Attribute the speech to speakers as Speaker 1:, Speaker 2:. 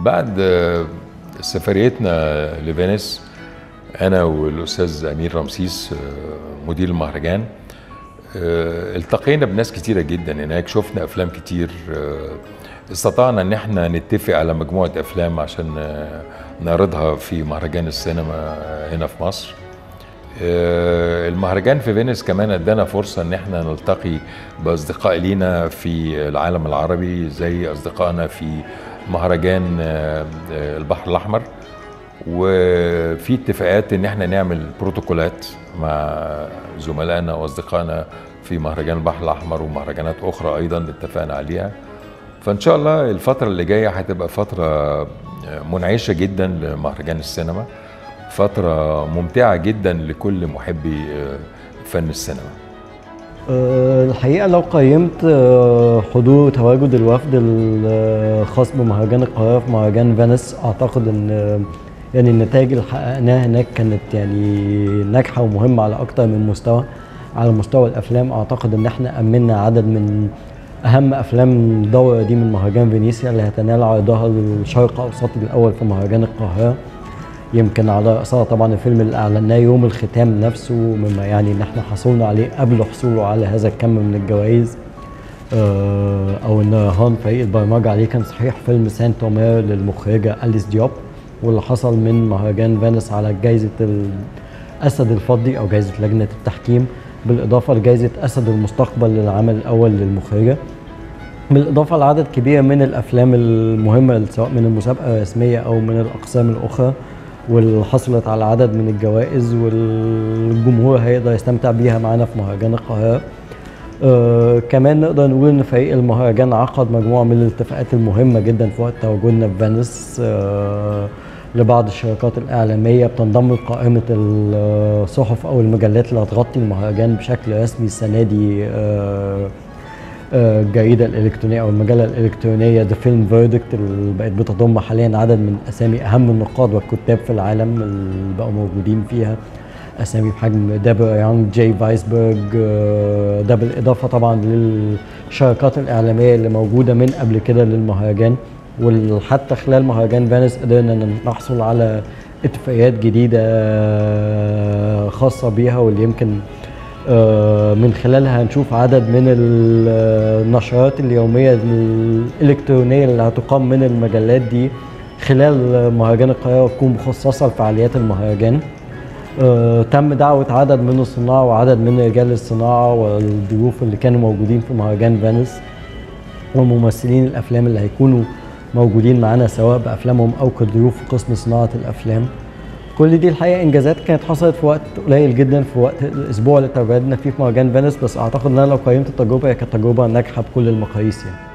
Speaker 1: بعد آه، سفريتنا لفينيس انا والاستاذ امير رمسيس آه، مدير المهرجان آه، التقينا بناس كتيره جدا هناك شفنا افلام كتير آه، استطعنا ان احنا نتفق على مجموعه افلام عشان آه، نعرضها في مهرجان السينما هنا في مصر آه، المهرجان في فينيس كمان ادانا فرصه ان احنا نلتقي باصدقاء لينا في العالم العربي زي اصدقائنا في مهرجان آه، آه، البحر الاحمر وفي اتفاقات ان احنا نعمل بروتوكولات مع زملائنا واصدقائنا في مهرجان البحر الاحمر ومهرجانات اخرى ايضا اتفقنا عليها فان شاء الله الفتره اللي جايه هتبقى فتره منعشه جدا لمهرجان السينما فتره ممتعه جدا لكل محبي فن السينما
Speaker 2: أه، الحقيقة لو قيمت أه، حضور وتواجد الوفد الخاص بمهرجان القاهرة في مهرجان فينيس أعتقد إن أه، يعني النتائج اللي حققناها هناك كانت يعني ناجحة ومهمة على أكتر من مستوى على مستوى الأفلام أعتقد إن إحنا أمنا عدد من أهم أفلام الدورة دي من مهرجان فينيسيا اللي هتنال عرضها الشرق أوسطي الأول في مهرجان القاهرة يمكن على رأسها طبعا الفيلم اللي أعلناه يوم الختام نفسه مما يعني إن إحنا حصلنا عليه قبل حصوله على هذا الكم من الجوائز آه، أو إن رهان فريق البرمجة عليه كان صحيح فيلم سان تومير للمخرجة أليس ديوب واللي حصل من مهرجان فينيس على جائزة الأسد الفضي أو جائزة لجنة التحكيم بالإضافة لجائزة أسد المستقبل للعمل الأول للمخرجة بالإضافة لعدد كبير من الأفلام المهمة سواء من المسابقة الرسمية أو من الأقسام الأخرى واللي حصلت على عدد من الجوائز والجمهور هيقدر يستمتع بيها معانا في مهرجان القاهرة آه كمان نقدر نقول ان فريق المهرجان عقد مجموعه من الاتفاقات المهمه جدا في وقت تواجدنا في فينيس آه لبعض الشركات الاعلاميه بتنضم لقائمه الصحف او المجلات اللي هتغطي المهرجان بشكل رسمي السنه دي آه آه، الجريدة الإلكترونية أو المجلة الإلكترونية ذا فيلم فيردكت اللي بقت بتضم حاليا عدد من أسامي أهم النقاد والكتاب في العالم اللي بقوا موجودين فيها أسامي بحجم دابر يانج جاي فايسبرج آه، ده بالإضافة طبعا للشركات الإعلامية اللي موجودة من قبل كده للمهرجان وحتى خلال مهرجان فينيس قدرنا نحصل على اتفاقيات جديدة آه، خاصة بيها واللي يمكن آه، من خلالها هنشوف عدد من النشرات اليومية الإلكترونية اللي هتقام من المجلات دي خلال مهرجان القاهرة وتكون مخصصة لفعاليات المهرجان آه، تم دعوة عدد من الصناع وعدد من رجال الصناعة والضيوف اللي كانوا موجودين في مهرجان فينيس وممثلين الأفلام اللي هيكونوا موجودين معانا سواء بأفلامهم أو كضيوف في قسم صناعة الأفلام كل دي الحقيقه انجازات كانت حصلت في وقت قليل جدا في وقت الاسبوع اللي تواجدنا فيه في مهرجان فينيس بس اعتقد ان انا لو قيمت التجربه هي كانت تجربه ناجحه بكل المقاييس يعني